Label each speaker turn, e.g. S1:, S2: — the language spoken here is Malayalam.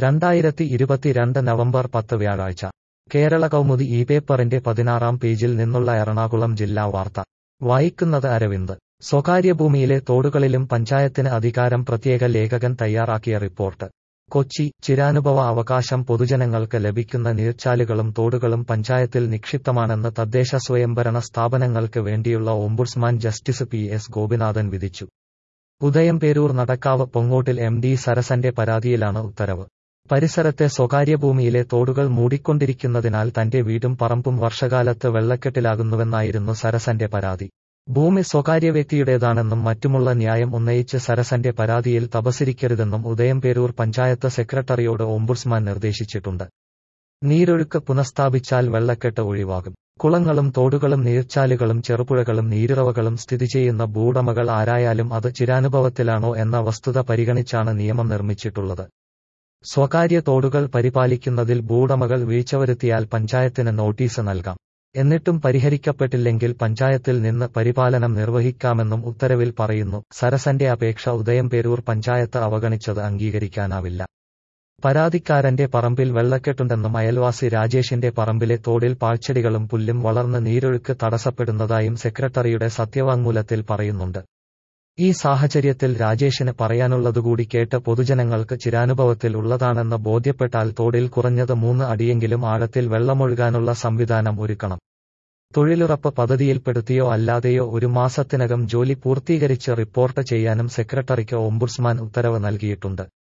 S1: രണ്ടായിരത്തി ഇരുപത്തിരണ്ട് നവംബർ പത്ത് വ്യാഴാഴ്ച കേരള കൗമുദി ഈ പേപ്പറിന്റെ പതിനാറാം പേജിൽ നിന്നുള്ള എറണാകുളം ജില്ലാ വാർത്ത വായിക്കുന്നത് അരവിന്ദ് സ്വകാര്യ ഭൂമിയിലെ തോടുകളിലും പഞ്ചായത്തിന് അധികാരം പ്രത്യേക ലേഖകൻ തയ്യാറാക്കിയ റിപ്പോർട്ട് കൊച്ചി ചിരാനുഭവ അവകാശം പൊതുജനങ്ങൾക്ക് ലഭിക്കുന്ന നീർച്ചാലുകളും തോടുകളും പഞ്ചായത്തിൽ നിക്ഷിപ്തമാണെന്ന് തദ്ദേശ സ്വയംഭരണ സ്ഥാപനങ്ങൾക്ക് വേണ്ടിയുള്ള ombudsman justice P S Gopinathan വിധിച്ചു ഉദയംപേരൂർ നടക്കാവ് പൊങ്ങോട്ടിൽ എം ഡി സരസന്റെ പരാതിയിലാണ് ഉത്തരവ് പരിസരത്തെ സ്വകാര്യ ഭൂമിയിലെ തോടുകൾ മൂടിക്കൊണ്ടിരിക്കുന്നതിനാൽ തന്റെ വീടും പറമ്പും വർഷകാലത്ത് വെള്ളക്കെട്ടിലാകുന്നുവെന്നായിരുന്നു സരസന്റെ പരാതി ഭൂമി സ്വകാര്യ വ്യക്തിയുടേതാണെന്നും മറ്റുമുള്ള ന്യായം ഉന്നയിച്ച് സരസന്റെ പരാതിയിൽ തപസിരിക്കരുതെന്നും ഉദയംപേരൂർ പഞ്ചായത്ത് സെക്രട്ടറിയോട് ഓംബുഡ്സ്മാൻ നിർദ്ദേശിച്ചിട്ടുണ്ട് നീരൊഴുക്ക് പുനഃസ്ഥാപിച്ചാൽ വെള്ളക്കെട്ട് ഒഴിവാകും കുളങ്ങളും തോടുകളും നീർച്ചാലുകളും ചെറുപുഴകളും നീരുറവകളും സ്ഥിതി ചെയ്യുന്ന ഭൂവുടമകൾ ആരായാലും അത് ചിരാനുഭവത്തിലാണോ എന്ന വസ്തുത പരിഗണിച്ചാണ് നിയമം നിർമ്മിച്ചിട്ടുള്ളത് സ്വകാര്യ തോടുകൾ പരിപാലിക്കുന്നതിൽ ഭൂവുടമകൾ വീഴ്ച വരുത്തിയാൽ പഞ്ചായത്തിന് നോട്ടീസ് നൽകാം എന്നിട്ടും പരിഹരിക്കപ്പെട്ടില്ലെങ്കിൽ പഞ്ചായത്തിൽ നിന്ന് പരിപാലനം നിർവഹിക്കാമെന്നും ഉത്തരവിൽ പറയുന്നു സരസന്റെ അപേക്ഷ ഉദയംപേരൂർ പഞ്ചായത്ത് അവഗണിച്ചത് അംഗീകരിക്കാനാവില്ല പരാതിക്കാരന്റെ പറമ്പിൽ വെള്ളക്കെട്ടുണ്ടെന്നും അയൽവാസി രാജേഷിന്റെ പറമ്പിലെ തോടിൽ പാഴ്ചെടികളും പുല്ലും വളർന്ന് നീരൊഴുക്ക് തടസ്സപ്പെടുന്നതായും സെക്രട്ടറിയുടെ സത്യവാങ്മൂലത്തിൽ പറയുന്നുണ്ട് ഈ സാഹചര്യത്തിൽ രാജേഷിന് പറയാനുള്ളതുകൂടി കേട്ട് പൊതുജനങ്ങൾക്ക് ചിരാനുഭവത്തിൽ ഉള്ളതാണെന്ന് ബോധ്യപ്പെട്ടാൽ തോടിൽ കുറഞ്ഞത് മൂന്ന് അടിയെങ്കിലും ആഴത്തിൽ വെള്ളമൊഴുകാനുള്ള സംവിധാനം ഒരുക്കണം തൊഴിലുറപ്പ് പദ്ധതിയിൽപ്പെടുത്തിയോ അല്ലാതെയോ ഒരു മാസത്തിനകം ജോലി പൂർത്തീകരിച്ച് റിപ്പോർട്ട് ചെയ്യാനും സെക്രട്ടറിക്ക് ഓംബുഡ്സ്മാൻ ഉത്തരവ് നൽകിയിട്ടുണ്ട്